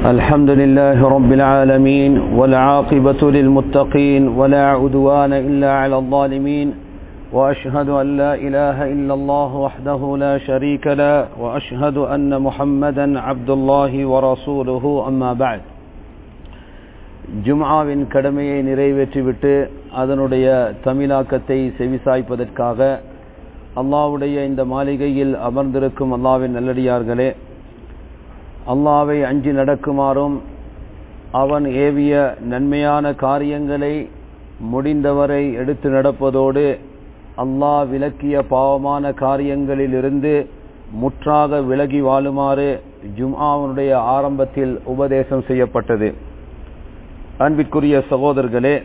الحمد لله رب العالمين والعاقبة للمتقين ولا عدوان إلا على الظالمين وأشهد أن لا إله إلا الله وحده لا شريك له وأشهد أن محمدا عبد الله ورسوله أما بعد ஜும்ஆவின் கடமையை நிறைவேற்றிவிட்டு அதனுடைய தமிழாக்கத்தை செவிசாய்ப்பதற்காக அல்லாவுடைய இந்த மாளிகையில் அமர்ந்திருக்கும் அல்லாவின் நல்லடியார்களே அல்லாவை அஞ்சி நடக்குமாறும் அவன் ஏவிய நன்மையான காரியங்களை முடிந்தவரை எடுத்து நடப்பதோடு அல்லாஹ் விலக்கிய பாவமான காரியங்களிலிருந்து முற்றாக விலகி வாழுமாறு ஜும்ஆவனுடைய ஆரம்பத்தில் உபதேசம் செய்யப்பட்டது அன்பிற்குரிய சகோதரர்களே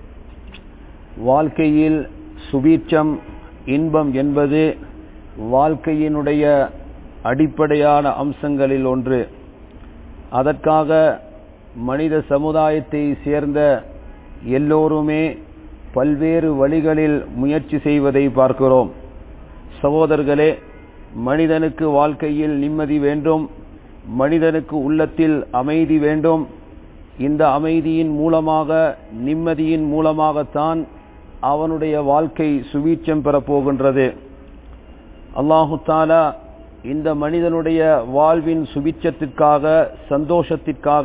வாழ்க்கையில் சுபீட்சம் இன்பம் என்பது வாழ்க்கையினுடைய அடிப்படையான அம்சங்களில் ஒன்று அதற்காக மனித சமுதாயத்தை சேர்ந்த எல்லோருமே பல்வேறு வழிகளில் முயற்சி செய்வதை பார்க்கிறோம் சகோதரர்களே மனிதனுக்கு வாழ்க்கையில் நிம்மதி வேண்டும் மனிதனுக்கு உள்ளத்தில் அமைதி வேண்டும் இந்த அமைதியின் மூலமாக நிம்மதியின் மூலமாகத்தான் அவனுடைய வாழ்க்கை சுவீட்சம் பெறப்போகின்றது அல்லாஹு தாலா இந்த மனிதனுடைய வாழ்வின் சுபிச்சத்திற்காக சந்தோஷத்திற்காக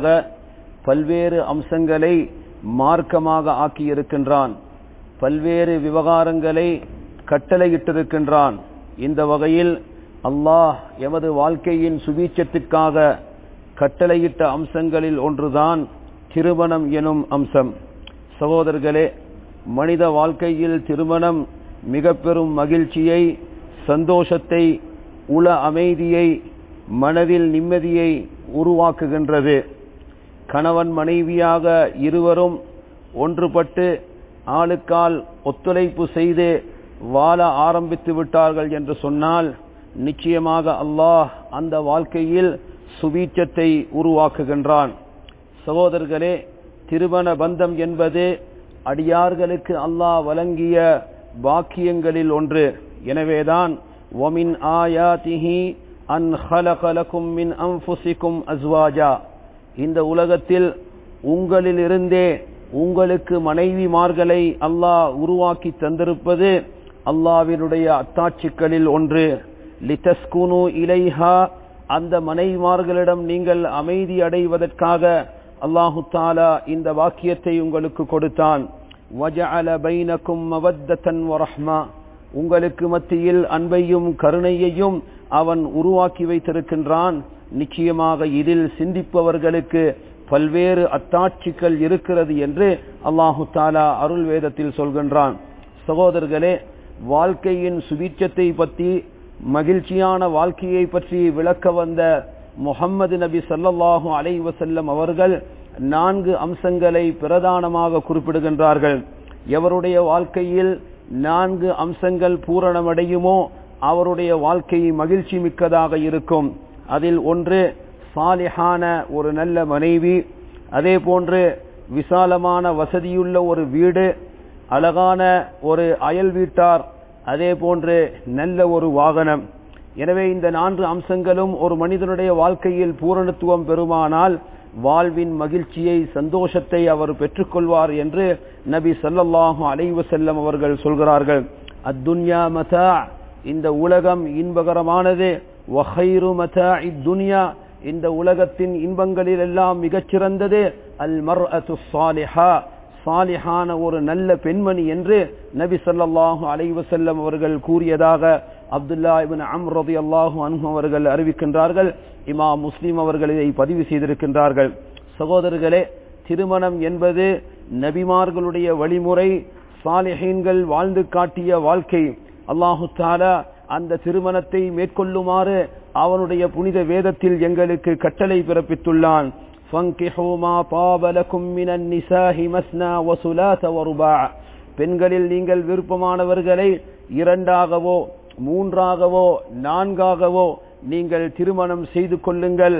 பல்வேறு அம்சங்களை மார்க்கமாக ஆக்கியிருக்கின்றான் பல்வேறு விவகாரங்களை கட்டளையிட்டிருக்கின்றான் இந்த வகையில் அல்லாஹ் எமது வாழ்க்கையின் சுபீட்சத்திற்காக கட்டளையிட்ட அம்சங்களில் ஒன்றுதான் திருமணம் எனும் அம்சம் சகோதரர்களே மனித வாழ்க்கையில் திருமணம் மிக பெரும் மகிழ்ச்சியை சந்தோஷத்தை உள அமைதியை மனதில் நிம்மதியை உருவாக்குகின்றது கணவன் மனைவியாக இருவரும் ஒன்றுபட்டு ஆளுக்கால் ஒத்துழைப்பு செய்து வாழ ஆரம்பித்து விட்டார்கள் என்று சொன்னால் நிச்சயமாக அல்லாஹ் அந்த வாழ்க்கையில் சுபீட்சத்தை உருவாக்குகின்றான் சகோதரர்களே திருமண பந்தம் என்பது அடியார்களுக்கு அல்லாஹ் வழங்கிய பாக்கியங்களில் ஒன்று எனவேதான் ومن آياته أن خلق لكم من أنفسكم أزواجا இந்த உலகத்தில் உங்களிலிருந்தே உங்களுக்கு மனைவிமார்களை அல்லாஹ் உருவாக்கி தந்திருப்பது அல்லாவினுடைய அத்தாட்சிகளில் ஒன்று லிதஸ்குனு இலைஹா அந்த மனைவிமார்களிடம் நீங்கள் அமைதி அடைவதற்காக அல்லாஹு தாலா இந்த வாக்கியத்தை உங்களுக்கு கொடுத்தான் வஜஅல பைனக்கும் மவத்தன் வரஹ்மா உங்களுக்கு மத்தியில் அன்பையும் கருணையையும் அவன் உருவாக்கி வைத்திருக்கின்றான் நிச்சயமாக இதில் சிந்திப்பவர்களுக்கு பல்வேறு அத்தாட்சிகள் இருக்கிறது என்று அல்லாஹு தாலா அருள் வேதத்தில் சொல்கின்றான் சகோதரர்களே வாழ்க்கையின் சுபீட்சத்தை பற்றி மகிழ்ச்சியான வாழ்க்கையை பற்றி விளக்க வந்த முகம்மது நபி சல்லாஹூ அலை வசல்லம் அவர்கள் நான்கு அம்சங்களை பிரதானமாக குறிப்பிடுகின்றார்கள் எவருடைய வாழ்க்கையில் நான்கு அம்சங்கள் பூரணமடையுமோ அவருடைய வாழ்க்கை மகிழ்ச்சி மிக்கதாக இருக்கும் அதில் ஒன்று சாலிஹான ஒரு நல்ல மனைவி அதே போன்று விசாலமான வசதியுள்ள ஒரு வீடு அழகான ஒரு அயல் வீட்டார் அதே போன்று நல்ல ஒரு வாகனம் எனவே இந்த நான்கு அம்சங்களும் ஒரு மனிதனுடைய வாழ்க்கையில் பூரணத்துவம் பெறுமானால் வாழ்வின் மகிழ்ச்சியை சந்தோஷத்தை அவர் பெற்றுக்கொள்வார் என்று நபி சல்லல்லாஹு அலைவு செல்லம் அவர்கள் சொல்கிறார்கள் அத்துன்யா மதா இந்த உலகம் இன்பகரமானது வஹைரு மதா இத்துன்யா இந்த உலகத்தின் இன்பங்களில் எல்லாம் மிகச்சிறந்தது அல் மர் அத்து சாலிஹா சாலிஹான ஒரு நல்ல பெண்மணி என்று நபி சல்லாஹு அலைவு செல்லம் அவர்கள் கூறியதாக அப்துல்லா இபின் அம் ரதி அல்லாஹு அன்ஹு அவர்கள் அறிவிக்கின்றார்கள் இமா முஸ்லீம் அவர்கள் இதை பதிவு செய்திருக்கின்றார்கள் சகோதரர்களே திருமணம் என்பது நபிமார்களுடைய வழிமுறை சாலிஹீன்கள் வாழ்ந்து காட்டிய வாழ்க்கை அல்லாஹு தாலா அந்த திருமணத்தை மேற்கொள்ளுமாறு அவனுடைய புனித வேதத்தில் எங்களுக்கு கட்டளை பிறப்பித்துள்ளான் பெண்களில் நீங்கள் விருப்பமானவர்களை இரண்டாகவோ மூன்றாகவோ நான்காகவோ நீங்கள் திருமணம் செய்து கொள்ளுங்கள்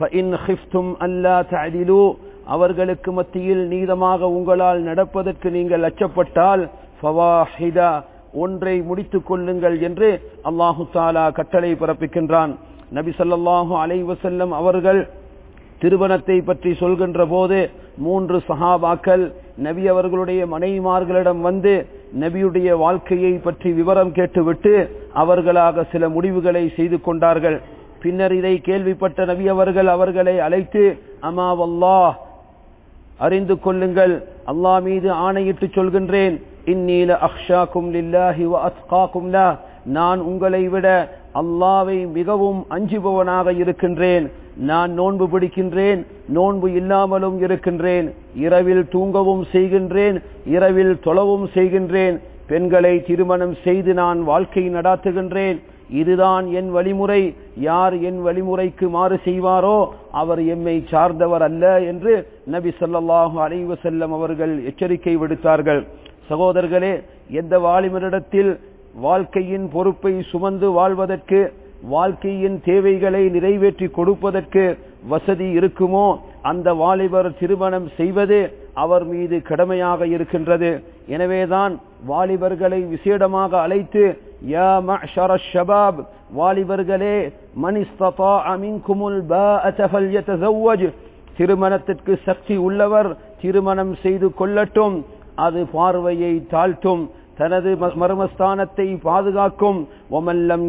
அவர்களுக்கு மத்தியில் நீதமாக உங்களால் நடப்பதற்கு நீங்கள் அச்சப்பட்டால் ஒன்றை முடித்துக் கொள்ளுங்கள் என்று அல்லாஹு தாலா கட்டளை பிறப்பிக்கின்றான் நபி ஸல்லல்லாஹு அலைஹி வஸல்லம் அவர்கள் திருமணத்தை பற்றி சொல்கின்ற போது மூன்று சஹாபாக்கள் நபி அவர்களுடைய மனைவிமார்களிடம் வந்து நபியுடைய வாழ்க்கையை பற்றி விவரம் கேட்டுவிட்டு அவர்களாக சில முடிவுகளை செய்து கொண்டார்கள் பின்னர் இதை கேள்விப்பட்ட நபி அவர்கள் அவர்களை அழைத்து அமாவல்லாஹ் அறிந்து கொள்ளுங்கள் அல்லாஹ் மீது ஆணையிட்டு சொல்கின்றேன் இன்னீல அக்ஷாக்கும் லில்லாஹி வ அத்காக்கும் லா நான் உங்களை விட அல்லாவை மிகவும் அஞ்சுபவனாக இருக்கின்றேன் நான் நோன்பு பிடிக்கின்றேன் நோன்பு இல்லாமலும் இருக்கின்றேன் இரவில் தூங்கவும் செய்கின்றேன் இரவில் தொழவும் செய்கின்றேன் பெண்களை திருமணம் செய்து நான் வாழ்க்கை நடாத்துகின்றேன் இதுதான் என் வழிமுறை யார் என் வழிமுறைக்கு மாறு செய்வாரோ அவர் எம்மை சார்ந்தவர் அல்ல என்று நபி சொல்லாஹு அலைவு செல்லம் அவர்கள் எச்சரிக்கை விடுத்தார்கள் சகோதரர்களே எந்த வாலிபரிடத்தில் வாழ்க்கையின் பொறுப்பை சுமந்து வாழ்வதற்கு வாழ்க்கையின் தேவைகளை நிறைவேற்றி கொடுப்பதற்கு வசதி இருக்குமோ அந்த வாலிபர் திருமணம் செய்வது அவர் மீது கடமையாக இருக்கின்றது எனவேதான் வாலிபர்களை விசேடமாக அழைத்து யா மஅஷர ஷபாப் வாலிபர்களே மனிஸ்தபா அமின்குமுல் பாஅத ஃபல்யதஸவ்வஜ் திருமணத்திற்கு சக்தி உள்ளவர் திருமணம் செய்து கொள்ளட்டும் அது பார்வையை தாழ்த்தும் தனது மர்மஸ்தானத்தை பாதுகாக்கும் ஒமல்லம்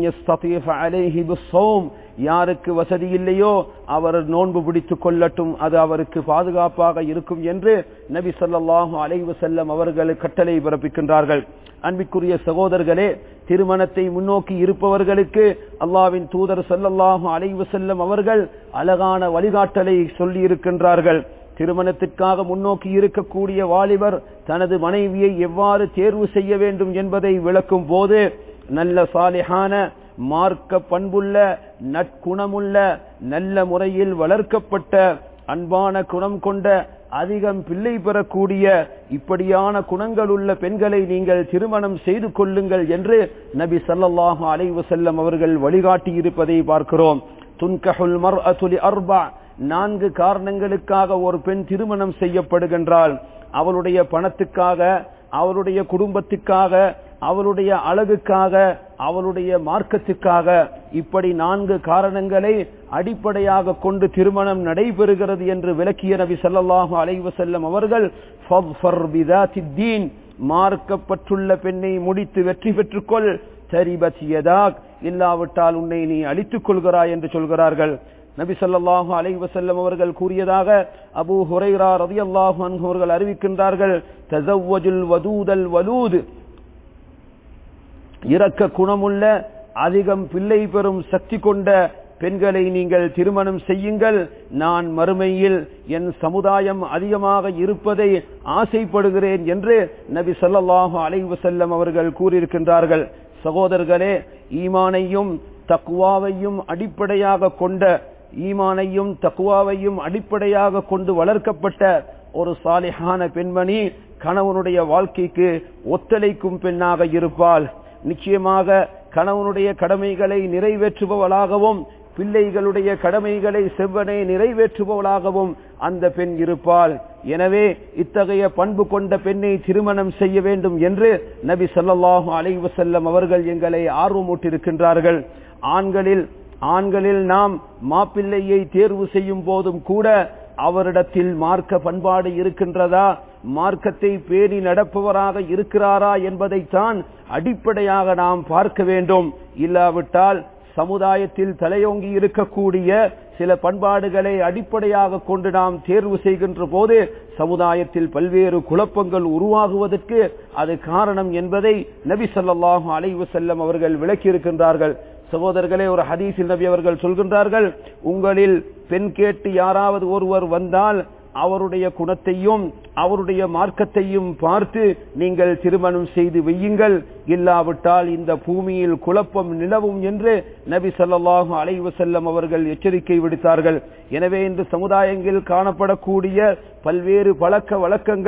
யாருக்கு வசதி இல்லையோ அவர் நோன்பு பிடித்துக் கொள்ளட்டும் அது அவருக்கு பாதுகாப்பாக இருக்கும் என்று நபி சொல்லாஹு அலைவு செல்லம் அவர்கள் கட்டளை பிறப்பிக்கின்றார்கள் அன்பிற்குரிய சகோதரர்களே திருமணத்தை முன்னோக்கி இருப்பவர்களுக்கு அல்லாவின் தூதர் சல்லல்லாஹு அலைவு செல்லம் அவர்கள் அழகான வழிகாட்டலை சொல்லி இருக்கின்றார்கள் திருமணத்திற்காக முன்னோக்கி இருக்கக்கூடிய வாலிபர் தனது மனைவியை எவ்வாறு தேர்வு செய்ய வேண்டும் என்பதை விளக்கும் போது நல்ல சாலிஹான மார்க்க பண்புள்ள நற்குணமுள்ள நல்ல முறையில் வளர்க்கப்பட்ட அன்பான குணம் கொண்ட அதிகம் பிள்ளை பெறக்கூடிய இப்படியான குணங்கள் உள்ள பெண்களை நீங்கள் திருமணம் செய்து கொள்ளுங்கள் என்று நபி சல்லாஹு அலைவு செல்லம் அவர்கள் வழிகாட்டி இருப்பதை பார்க்கிறோம் துன்கஹுல் மர் அசுலி அர்பா நான்கு காரணங்களுக்காக ஒரு பெண் திருமணம் செய்யப்படுகின்றால் அவளுடைய பணத்துக்காக அவளுடைய குடும்பத்துக்காக அவளுடைய அழகுக்காக அவளுடைய மார்க்கத்துக்காக இப்படி நான்கு காரணங்களை அடிப்படையாக கொண்டு திருமணம் நடைபெறுகிறது என்று விளக்கிய நபி ஸல்லல்லாஹு அலைஹி வஸல்லம் அவர்கள் ஃபஃபர் பிதாத்தித்தீன் மார்க்கப்பட்டுள்ள பெண்ணை முடித்து வெற்றி பெற்றுக்கொள் தரிபத் யதாக் இல்லாவிட்டால் உன்னை நீ அழித்துக் கொள்கிறாய் என்று சொல்கிறார்கள் நபி ஸல்லல்லாஹு அலைஹி வஸல்லம் அவர்கள் கூறியதாக அபூ ஹுரைரா ரலியல்லாஹு அன்ஹு அவர்கள் அறிவிக்கின்றார்கள் தஸவ்வஜுல் வதூதல் வலூத் இரக்க குணமுள்ள அதிகம் பிள்ளை பெறும் சக்தி கொண்ட பெண்களை நீங்கள் திருமணம் செய்யுங்கள் நான் மறுமையில் என் சமுதாயம் அதிகமாக இருப்பதை ஆசைப்படுகிறேன் என்று நபி ஸல்லல்லாஹு அலைஹி வஸல்லம் அவர்கள் கூறியிருக்கின்றார்கள் சகோதரர்களே ஈமானையும் தக்குவாவையும் அடிப்படையாக கொண்ட ஈமானையும் தக்குவாவையும் அடிப்படையாக கொண்டு வளர்க்கப்பட்ட ஒரு சாலிஹான பெண்மணி கணவனுடைய வாழ்க்கைக்கு ஒத்துழைக்கும் பெண்ணாக இருப்பாள் நிச்சயமாக கணவனுடைய கடமைகளை நிறைவேற்றுபவளாகவும் பிள்ளைகளுடைய கடமைகளை செவ்வனை நிறைவேற்றுபவளாகவும் அந்த பெண் இருப்பாள் எனவே இத்தகைய பண்பு கொண்ட பெண்ணை திருமணம் செய்ய வேண்டும் என்று நபி ஸல்லல்லாஹு அலைஹி வஸல்லம் அவர்கள் எங்களை ஆர்வமூட்டிருக்கின்றார்கள் ஆண்களில் ஆண்களில் நாம் மாப்பிள்ளையை தேர்வு செய்யும் போதும் கூட அவரிடத்தில் மார்க்க பண்பாடு இருக்கின்றதா மார்க்கத்தை பேணி நடப்பவராக இருக்கிறாரா என்பதைத்தான் அடிப்படையாக நாம் பார்க்க வேண்டும் இல்லாவிட்டால் சமுதாயத்தில் தலையோங்கி இருக்கக்கூடிய சில பண்பாடுகளை அடிப்படையாக கொண்டு நாம் தேர்வு செய்கின்ற போது சமுதாயத்தில் பல்வேறு குழப்பங்கள் உருவாகுவதற்கு அது காரணம் என்பதை நபி ஸல்லல்லாஹு அலைஹி வஸல்லம் அவர்கள் விளக்கியிருக்கின்றார்கள் சகோதரர்களே ஒரு ஹதீஸில் நபி அவர்கள் சொல்கின்றார்கள் உங்களில் பெண் கேட்டு யாராவது ஒருவர் வந்தால் அவருடைய குணத்தையும் அவருடைய மார்க்கத்தையும் பார்த்து நீங்கள் திருமணம் செய்து வையுங்கள் இல்லாவிட்டால் இந்த பூமியில் குழப்பம் நிலவும் என்று நபி ஸல்லல்லாஹு அலைஹி வஸல்லம் அவர்கள் எச்சரிக்கை விடுத்தார்கள் எனவே இன்று சமுதாயங்களில் காணப்படக்கூடிய பல்வேறு பழக்க வழக்கங்கள்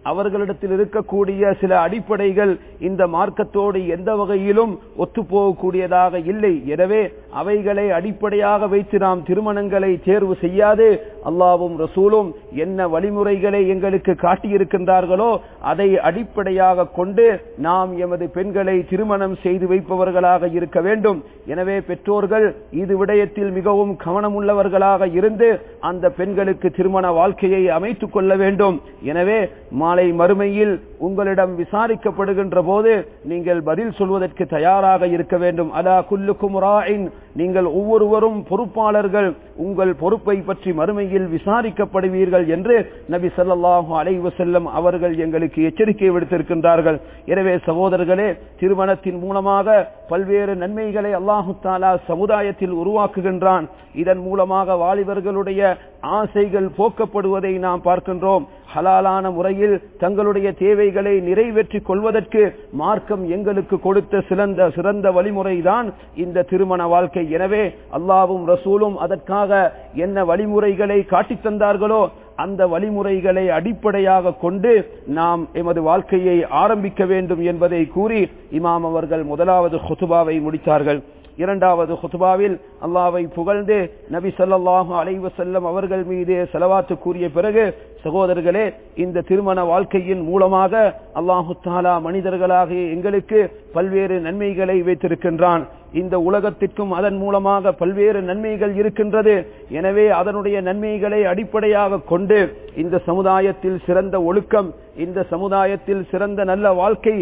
அவர்களிடத்தில் இருக்கக்கூடிய சில அடிப்படைகள் இந்த மார்க்கத்தோடு எந்த வகையிலும் ஒத்துப்போகக்கூடியதாக இல்லை எனவே அவைகளை அடிப்படையாக வைத்து நாம் திருமணங்களை தேர்வு செய்யாது அல்லாவும் ரசூலும் என்ன வழிமுறைகளை எங்களுக்கு காட்டியிருக்கின்றார்களோ அதை அடிப்படையாக கொண்டு நாம் எமது பெண்களை திருமணம் செய்து வைப்பவர்களாக இருக்க வேண்டும் எனவே பெற்றோர்கள் இது விடயத்தில் மிகவும் கவனமுள்ளவர்களாக இருந்து அந்த பெண்களுக்கு திருமண வாழ்க்கையை அமைத்துக் கொள்ள வேண்டும் எனவே மாலை மறுமையில் உங்களிடம் விசாரிக்கப்படுகின்ற போது நீங்கள் பதில் சொல்வதற்கு தயாராக இருக்க வேண்டும் அலா குல்லுக்கும் ராயின் நீங்கள் ஒவ்வொருவரும் பொறுப்பாளர்கள் உங்கள் பொறுப்பை பற்றி மறுமையில் விசாரிக்கப்படுவீர்கள் என்று நபி ஸல்லல்லாஹு அலைஹி வஸல்லம் அவர்கள் எங்களுக்கு எச்சரிக்கை விடுத்திருக்கின்றார்கள் எனவே சகோதரர்களே திருமணத்தின் மூலமாக பல்வேறு நன்மைகளை அல்லாஹு தாலா சமுதாயத்தில் உருவாக்குகின்றான் இதன் மூலமாக வாலிபர்களுடைய ஆசைகள் போக்கப்படுவதை நாம் பார்க்கின்றோம் ஹலாலான முறையில் தங்களுடைய தேவைகளை நிறைவேற்றிக் கொள்வதற்கு மார்க்கம் எங்களுக்கு கொடுத்த சிறந்த சிறந்த வழிமுறைதான் இந்த திருமண வாழ்க்கை எனவே அல்லாவும் ரசூலும் அதற்காக என்ன வழிமுறைகளை காட்டித் தந்தார்களோ அந்த வழிமுறைகளை அடிப்படையாக கொண்டு நாம் எமது வாழ்க்கையை ஆரம்பிக்க வேண்டும் என்பதை கூறி இமாம் அவர்கள் முதலாவது ஹுதுபாவை முடித்தார்கள் இரண்டாவது ஹுத்பாவில் அல்லாவை புகழ்ந்து நபி ஸல்லல்லாஹு அலைஹி வஸல்லம் அவர்கள் மீது செலவாத்து கூறிய பிறகு சகோதரர்களே இந்த திருமண வாழ்க்கையின் மூலமாக அல்லாஹு தாலா மனிதர்களாக எங்களுக்கு பல்வேறு நன்மைகளை வைத்திருக்கின்றான் இந்த உலகத்திற்கும் அதன் மூலமாக பல்வேறு நன்மைகள் இருக்கின்றது எனவே அதனுடைய நன்மைகளை அடிப்படையாக கொண்டு இந்த சமுதாயத்தில் சிறந்த ஒழுக்கம் இந்த சமுதாயத்தில் சிறந்த நல்ல வாழ்க்கை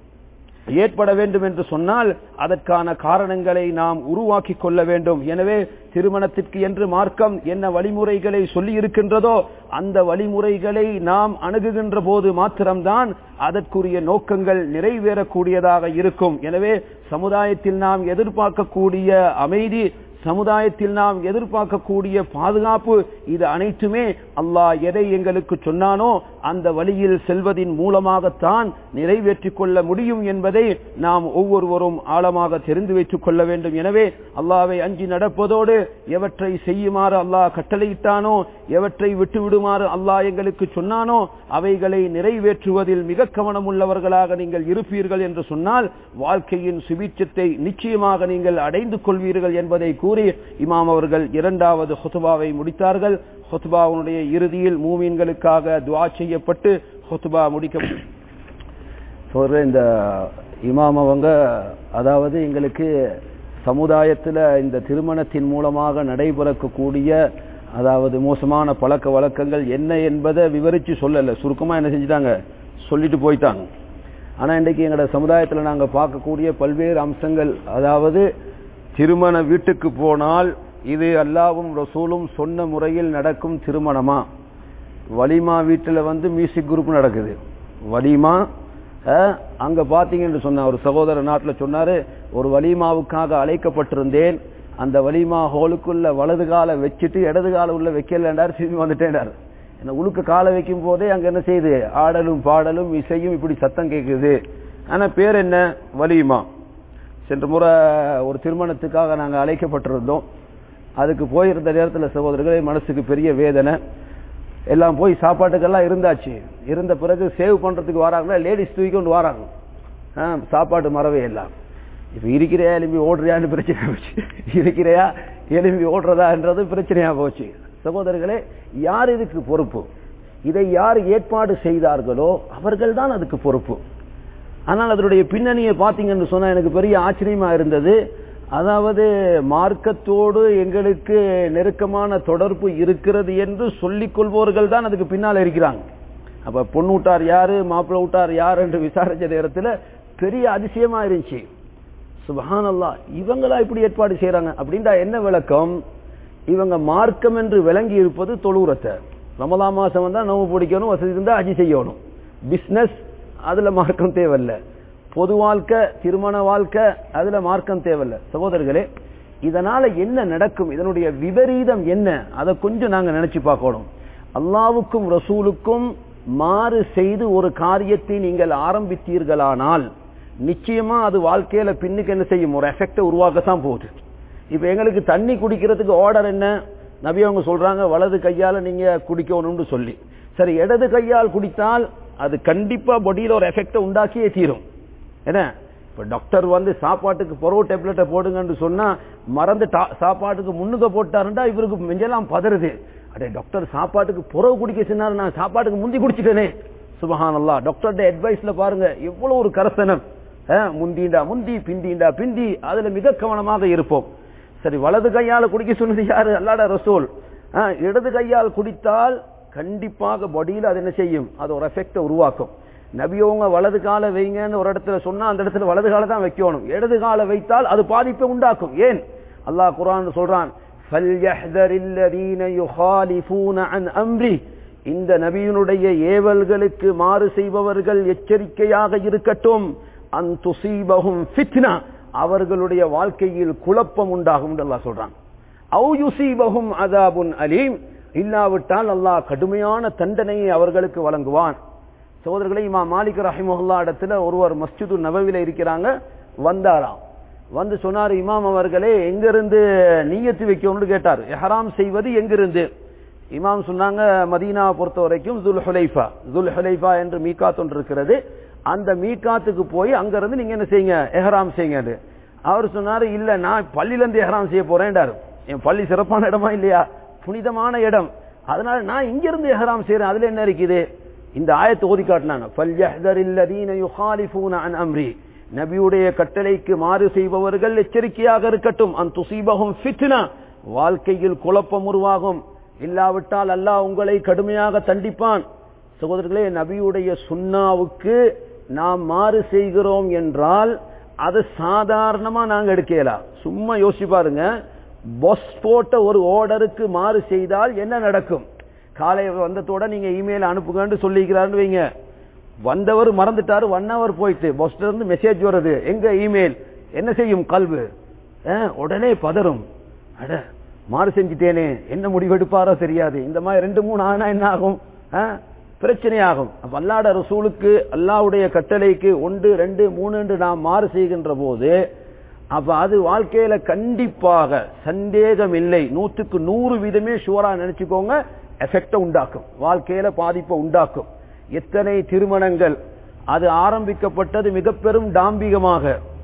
ஏற்பட வேண்டும் என்று சொன்னால் அதற்கான காரணங்களை நாம் உருவாக்கி கொள்ள வேண்டும் எனவே திருமணத்திற்கு என்று மார்க்கம் என்ன வழிமுறைகளை சொல்லி இருக்கின்றதோ அந்த வழிமுறைகளை நாம் அணுகுகின்ற போது மாத்திரம்தான் அதற்குரிய நோக்கங்கள் நிறைவேறக்கூடியதாக இருக்கும் எனவே சமுதாயத்தில் நாம் எதிர்பார்க்கக்கூடிய அமைதி சமுதாயத்தில் நாம் எதிர்பார்க்கக்கூடிய பாதுகாப்பு இது அனைத்துமே அல்லாஹ் எதை எங்களுக்கு சொன்னானோ அந்த வழியில் செல்வதின் மூலமாகத்தான் நிறைவேற்றிக் கொள்ள முடியும் என்பதை நாம் ஒவ்வொருவரும் ஆழமாக தெரிந்து வைத்துக் கொள்ள வேண்டும் எனவே அல்லாவை அஞ்சி நடப்பதோடு எவற்றை செய்யுமாறு அல்லாஹ் கட்டளையிட்டானோ எவற்றை விட்டு விடுமாறு அல்லாஹ் எங்களுக்கு சொன்னானோ அவைகளை நிறைவேற்றுவதில் மிக கவனம் உள்ளவர்களாக நீங்கள் இருப்பீர்கள் என்று சொன்னால் வாழ்க்கையின் சுபீட்சத்தை நிச்சயமாக நீங்கள் அடைந்து கொள்வீர்கள் என்பதை கூறி இமாம் அவர்கள் இரண்டாவது ஹுத்துபாவை முடித்தார்கள் ஹுத்துபாவுடைய இறுதியில் மூமீன்களுக்காக துவா செய்யப்பட்டு ஹுத்துபா முடிக்க சொல்ற இந்த இமாம் அவங்க அதாவது எங்களுக்கு சமுதாயத்தில் இந்த திருமணத்தின் மூலமாக நடைபெறக்கூடிய அதாவது மோசமான பழக்க வழக்கங்கள் என்ன என்பதை விவரிச்சு சொல்லல சுருக்கமா என்ன செஞ்சுட்டாங்க சொல்லிட்டு போயிட்டாங்க ஆனா இன்றைக்கு எங்களோட சமுதாயத்தில் நாங்க பார்க்கக்கூடிய பல்வேறு அம்சங்கள் அதாவது திருமண வீட்டுக்கு போனால் இது அல்லாவும் ரசூலும் சொன்ன முறையில் நடக்கும் திருமணமா வலிமா வீட்டுல வந்து மியூசிக் குரூப் நடக்குது வலிமா அஹ், அங்க பாத்தீங்கன்னு சொன்ன ஒரு சகோதர நாட்டுல சொன்னாரு ஒரு வலிமாவுக்காக அழைக்கப்பட்டிருந்தேன் அந்த வலிமா ஹோலுக்குள்ள வலது காலை வச்சுட்டு இடது காலை உள்ள வைக்கலண்டார் திரும்பி வந்துட்டேன்டார் என்ன உழுக்க காலை வைக்கும் போதே அங்க என்ன செய்யுது ஆடலும் பாடலும் இசையும் இப்படி சத்தம் கேட்குது ஆனா பேர் என்ன வலிமா சென்ற முறை ஒரு திருமணத்துக்காக நாங்கள் அழைக்கப்பட்டிருந்தோம் அதுக்கு போயிருந்த நேரத்தில் சகோதரர்களே மனசுக்கு பெரிய வேதனை எல்லாம் போய் சாப்பாட்டுக்கெல்லாம் இருந்தாச்சு இருந்த பிறகு சேவ் பண்றதுக்கு வராங்கன்னா லேடிஸ் தூக்கி கொண்டு வராங்க ஆ, சாப்பாட்டு மறவே எல்லாம் இப்ப இருக்கிறையா எலும்பி ஓடுறியான்னு பிரச்சனை போச்சு இருக்கிறையா எலும்பி ஓடுறதான்றது பிரச்சனையா போச்சு சகோதரர்களே யார் இதுக்கு பொறுப்பு இதை யார் ஏற்பாடு செய்தார்களோ அவர்கள் தான் அதுக்கு பொறுப்பு ஆனால் அதனுடைய பின்னணியை பார்த்தீங்கன்னு சொன்னா எனக்கு பெரிய ஆச்சரியமா இருந்தது அதாவது மார்க்கத்தோடு எங்களுக்கு நெருக்கமான தொடர்பு இருக்கிறது என்று சொல்லிக் கொள்பவர்கள் தான் அதுக்கு பின்னால் இருக்கிறாங்க அப்ப பொண்ணு விட்டார் யாரு மாப்பிள்ளை விட்டார் யார் என்று விசாரிச்ச நேரத்தில் பெரிய அதிசயமா இருந்துச்சு சுபஹானல்லா இவங்களா இப்படி ஏற்பாடு செய்யறாங்க அப்படின்டா என்ன விளக்கம் இவங்க மார்க்கம் என்று விளங்கி இருப்பது தொழுவுரத்தை ரமலா மாசம் வந்தா நோவு பிடிக்கணும் வசதி இருந்தா அஜி செய்யணும் பிசினஸ் அதுல மார்க்கம் தேவையில்ல பொது வாழ்க்கை திருமண வாழ்க்கை அதுல மார்க்கம் தேவையில்ல சகோதரர்களே இதனால என்ன நடக்கும் இதனுடைய விபரீதம் என்ன அதை கொஞ்சம் நாங்க நினைச்சு பார்க்கணும் அல்லாவுக்கும் ரசூலுக்கும் மாறு செய்து ஒரு காரியத்தை நீங்கள் ஆரம்பித்தீர்களானால் நிச்சயமா அது வாழ்க்கையில பின்னுக்கு என்ன செய்யும் ஒரு எஃபெக்டை உருவாக்கத்தான் போகுது இப்ப எங்களுக்கு தண்ணி குடிக்கிறதுக்கு ஆர்டர் என்ன நபி அவங்க சொல்றாங்க வலது கையால நீங்க குடிக்கணும்னு சொல்லி சரி இடது கையால் குடித்தால் அது கண்டிப்பா பாடியில ஒரு எஃபெக்ட உண்டாக்கியே தீரும் என்ன இப்ப டாக்டர் வந்து சாப்பாட்டுக்கு பொறவு டேப்லெட்டை போடுங்கன்னு சொன்னா மறந்து டா- சாப்பாட்டுக்கு முன்னுக்க போட்டாருண்டா இவருக்கு மெஞ்செல்லாம் பதறுது அடே டாக்டர் சாப்பாட்டுக்கு புறவு குடிக்க சொன்னாரு நான் சாப்பாட்டுக்கு முந்தி குடிச்சிட்டேனே சுபஹானல்லா டாக்டர்ட அட்வைஸ்ல பாருங்க எவ்வளவு ஒரு கரசனம் அஹ், முந்திண்டா முந்தி பிந்திண்டா பிந்தி அதுல மிக கவனமாக இருப்போம் சரி வலது கையால குடிக்க சொன்னது யாரு அல்லாட ரசூல் அஹ், இடது கையால் குடித்தால் கண்டிப்பாக பாடியில அது என்ன செய்யும் அது ஒரு எஃபெக்ட உருவாக்கும் நபியவங்க வலது கால வைங்கன்னு ஒரு இடத்துல சொன்னா அந்த இடத்துல வலது கால தான் வைக்கணும் இடது கால வைத்தால் அது பாதிப்பை உண்டாக்கும் ஏன் அல்லாஹ் குர்ஆன் சொல்றான் فَلْيَحْذَرِ الَّذِينَ يُخَالِفُونَ عَنْ أَمْرِهِ இந்த நபியினுடைய ஏவல்களுக்கு மாறு செய்பவர்கள் எச்சரிக்கையாக இருக்கட்டும் அன் துசீபஹும் ஃபித்னா அவர்களுடைய வாழ்க்கையில் குழப்பம் உண்டாகும் என்று அல்லாஹ் சொல்றான் அவு யுசீபஹும் அதாபுன் அலீம் இல்லாவிட்டால் அல்லாஹ் கடுமையான தண்டனையை அவர்களுக்கு வழங்குவான் சகோதரர்களே இமா மாலிக் ரஹிமஹுல்லா இடத்துல ஒருவர் மஸ்ஜிது நபவில இருக்கிறாங்க வந்தாராம் வந்து சொன்னார் இமாம் அவர்களே எங்கிருந்து நீயத்து வைக்கணும்னு கேட்டார் எஹராம் செய்வது எங்கிருந்து இமாம் சொன்னாங்க மதீனாவை பொறுத்த வரைக்கும் துல் ஹுலைஃபா துல் ஹுலைஃபா என்று மீகாத் ஒன்று இருக்கிறது அந்த மீகாத்துக்கு போய் அங்கிருந்து நீங்க என்ன செய்யுங்க எஹராம் செய்யுங்க அவர் சொன்னாரு இல்ல நான் பள்ளியில இருந்து எஹராம் செய்ய போறேன்டாரு என் பள்ளி சிறப்பான இடமா இல்லையா புனிதமான இடம் அதனால நான் இங்க இருந்து எஹராம் செய்யறேன் அதுல என்ன இருக்குது இந்த ஆயத்தை ஓதி காட்டினாங்க "ஃபல்யஹ்தரில் லதீன யுகாலிஃபூன அன் அம்ரி." நபியுடைய கட்டளைக்கு மாறு செய்பவர்கள் எச்சரிக்கையாக இருக்கட்டும் அன் துசீபகும் ஃபித்னா வாழ்க்கையில் குழப்பம் உருவாகும் இல்லாவிட்டால் அல்லாஹ் உங்களை கடுமையாக தண்டிப்பான் சகோதரர்களே நபியுடைய சுன்னாவுக்கு நாம் மாறு செய்கிறோம் என்றால் அது சாதாரணமா நாங்க எடுக்கலாம் சும்மா யோசிச்சு பாருங்க பொஸ் போட்ட ஒரு ஆர்டருக்கு மாறு செய்தால் என்ன நடக்கும் காலை வந்ததோட நீங்க இமெயில் அனுப்புங்கன்னு சொல்லிக்கிறாருன்னு வைங்க வந்தவர் மறந்துட்டாரு ஒன் ஹவர் போயிட்டு பஸ்ல இருந்து மெசேஜ் வருது எங்க இமெயில் என்ன செய்யும் கல்வு அஹ், உடனே பதறும் அட மாறு செஞ்சுட்டேனே என்ன முடிவெடுப்பாரோ தெரியாது இந்த மாதிரி ரெண்டு மூணு ஆனா என்ன ஆகும் அஹ், பிரச்சனையாகும் அப்ப அல்லாட ரசூலுக்கு அல்லாவுடைய கட்டளைக்கு ஒன்று ரெண்டு மூணு என்று நாம் மாறு செய்கின்ற போது அப்ப அது வாழ்க்கையில கண்டிப்பாக சந்தேகம் இல்லை நூற்றுக்கு நூறு வீதமே ஷுவரா நினைச்சுக்கோங்க எஃபெக்ட உண்டாக்கும் வாழ்க்கையில பாதிப்பை உண்டாக்கும் எத்தனை திருமணங்கள் அது ஆரம்பிக்கப்பட்டது மிக பெரும் டாம்பிகமாக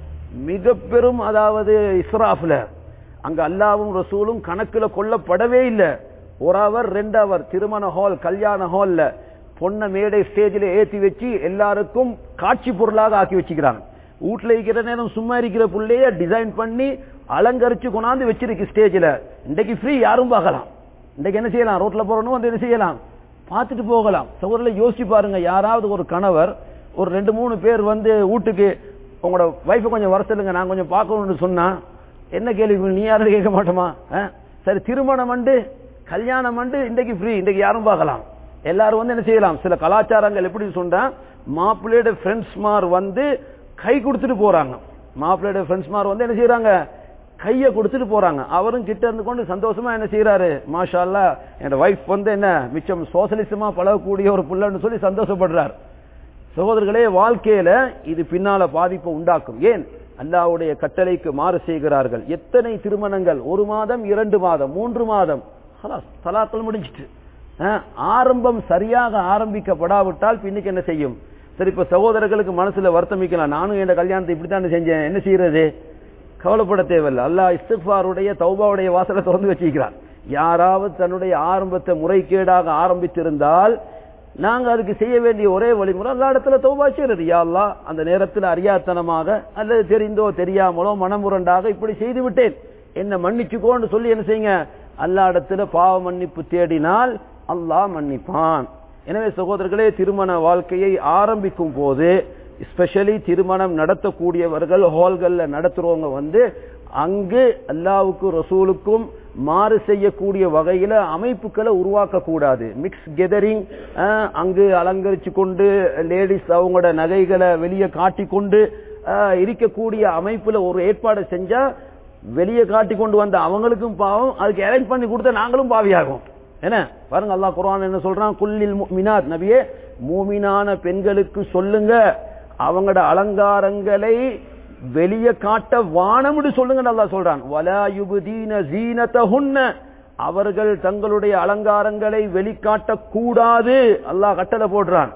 மிக பெரும் அதாவது இஸ்ராஃப்ல அங்க அல்லாவும் ரசூலும் கணக்குல கொல்லப்படவே இல்லை ஒரு அவர் ரெண்டு அவர் திருமண ஹால் கல்யாண ஹால்ல பொண்ண மேடை ஸ்டேஜில் ஏத்தி வச்சு எல்லாருக்கும் காட்சி பொருளாக ஆக்கி வச்சுக்கிறாங்க வீட்டுல இருக்கிற நேரம் சும்மா இருக்கிற புள்ளைய டிசைன் பண்ணி அலங்கரிச்சு கொண்டாந்து வச்சிருக்கு ஸ்டேஜில் இன்றைக்கு ஃப்ரீ யாரும் பார்க்கலாம் இன்றைக்கு என்ன செய்யலாம் ரோட்ல போறணும் வந்து என்ன செய்யலாம் பார்த்துட்டு போகலாம் சகோதரில் யோசிச்சு பாருங்க யாராவது ஒரு கணவர் ஒரு ரெண்டு மூணு பேர் வந்து வீட்டுக்கு உங்களோட வைஃபை கொஞ்சம் வர சொல்லுங்க நான் கொஞ்சம் பார்க்கணும்னு சொன்னா என்ன கேள்வி நீ யாரும் கேட்க மாட்டோமா ஆ? சரி திருமணம் வந்து கல்யாணம் வந்து இன்றைக்கு ஃப்ரீ இன்றைக்கு யாரும் பார்க்கலாம் எல்லாரும் வந்து என்ன செய்யலாம் சில கலாச்சாரங்கள் எப்படி சொன்னா மாப்பிள்ளையோட ஃப்ரெண்ட்ஸ்மார் வந்து கை கொடுத்துட்டு போறாங்க மாப்பிள்ளையோட ஃப்ரெண்ட்ஸ்மார் வந்து என்ன செய்யறாங்க கைய கொடுத்துட்டு போறாங்க அவரும் கிட்ட இருந்து கொண்டு சந்தோஷமா என்ன செய்யறாரு மாஷா அல்லா என் வைஃப் வந்து என்ன மிச்சம் சோசலிசமா பழகக்கூடிய ஒரு புள்ளன்னு சொல்லி சந்தோஷப்படுறார் சகோதரர்களே வாழ்க்கையில இது பின்னால பாதிப்பை உண்டாக்கும் ஏன் அல்லாவுடைய கட்டளைக்கு மாறு செய்கிறார்கள் எத்தனை திருமணங்கள் ஒரு மாதம் இரண்டு மாதம் மூன்று மாதம் ஹலாஸ், தலாக்கள் முடிஞ்சிட்டு அஹ், ஆரம்பம் சரியாக ஆரம்பிக்கப்படாவிட்டால் பின்னுக்கு என்ன செய்யும் சரி இப்ப சகோதரர்களுக்கு மனசுல வருத்தமிக்கலாம் நானும் என் கல்யாணத்தை இப்படித்தான் செஞ்சேன் என்ன செய்யறது கவலைப்பட தேவையில்லை அல்லாஹ் இஸ்திஃபாருடைய தௌபாவுடைய வாசலை திறந்து வச்சிருக்கிறார் யாராவது தன்னுடைய ஆரம்பத்தை முறைகேடாக ஆரம்பித்திருந்தால் நாங்க அதுக்கு செய்ய வேண்டிய ஒரே வழிமுறை எல்லா இடத்துல தௌபா செய்யறது யா அல்லாஹ் அந்த நேரத்தில் அறியாத்தனமாக அல்லது தெரிந்தோ தெரியாமலோ மனமுரண்டாக இப்படி செய்து விட்டேன் என்ன மன்னிச்சுக்கோன்னு சொல்லி என்ன செய்யுங்க அல்லா இடத்துல பாவ மன்னிப்பு தேடினால் அல்லாஹ் மன்னிப்பான் எனவே சகோதரர்களே திருமண வாழ்க்கையை ஆரம்பிக்கும் போது ஸ்பெஷலி திருமணம் நடத்தக்கூடியவர்கள் ஹால்கள்ல நடத்துறவங்க வந்து அங்கு அல்லாவுக்கும் ரசூலுக்கும் மாறு செய்யக்கூடிய வகையில அமைப்புகளை உருவாக்க கூடாது மிக்ஸ் கெதரிங் அங்கு அலங்கரிச்சு கொண்டு லேடிஸ் அவங்களோட நகைகளை வெளியே காட்டி கொண்டு அஹ், இருக்கக்கூடிய அமைப்புல ஒரு ஏற்பாடு செஞ்சா வெளியே காட்டி கொண்டு வந்த அவங்களுக்கும் பாவம் அதுக்கு அரேஞ்ச் பண்ணி கொடுத்த நாங்களும் பாவியாகும் என்ன பாருங்க அல்லாஹ் குர்ஆன் என்ன சொல்றான் குல்லில் முஃமினாத் நபியே மூமினான பெண்களுக்கு சொல்லுங்க அவங்களோட அலங்காரங்களை வெளியே காட்ட வானம்னு சொல்லுங்க அல்லாஹ் சொல்றான் வலா யுபதீன ஜீனதஹுன்ன அவர்கள் தங்களுடைய அலங்காரங்களை வெளிக்காட்ட கூடாது அல்லாஹ் கட்டளை போடுறான்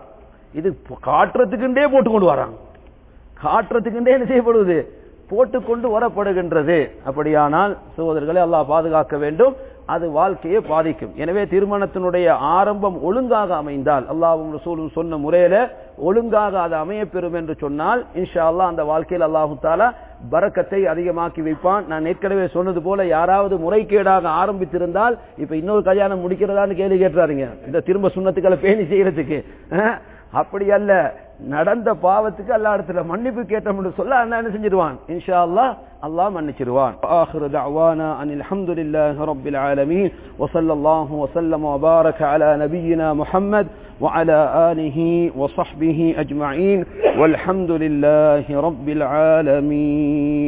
இது காட்டுறதுக்குண்டே போட்டு கொண்டு வராங்க காட்டுறதுக்குண்டே என்ன செய்யப்படுவது போட்டு கொண்டு வரப்படுகின்றது அப்படியானால் சகோதரர்களை அல்லாஹ் பாதுகாக்க வேண்டும் அது வாழ்க்கையை பாதிக்கும் எனவே திருமணத்தினுடைய ஆரம்பம் ஒழுங்காக அமைந்தால் அல்லாஹும் ரசூலும் சொன்ன முறையில ஒழுங்காக அது அமையப்பெறும் என்று சொன்னால் இன்ஷா அல்லாஹ் அந்த வாழ்க்கையில் அல்லாஹு தாலா பறக்கத்தை அதிகமாக்கி வைப்பான் நான் ஏற்கனவே சொன்னது போல யாராவது முறைகேடாக ஆரம்பித்திருந்தால் இப்ப இன்னொரு கல்யாணம் முடிக்கிறதான்னு கேள்வி கேட்டுறாருங்க இந்த திரும்ப சுண்ணத்துக்களை பேணி செய்யறதுக்கு அஹ், அப்படி அல்ல நடந்த பாவத்துக்கு அல்லா இடத்துல மன்னிப்பு கேட்டோம்னு சொல்ல அல்லாஹ் என்ன செஞ்சிருவான் இன்ஷா அல்லாஹ் அல்லாஹ் மன்னிச்சிருவான் آخر دعوانا أن الحمد لله رب العالمين وصلى الله وسلم وبارك على نبينا محمد وعلى آله وصحبه أجمعين والحمد لله رب العالمين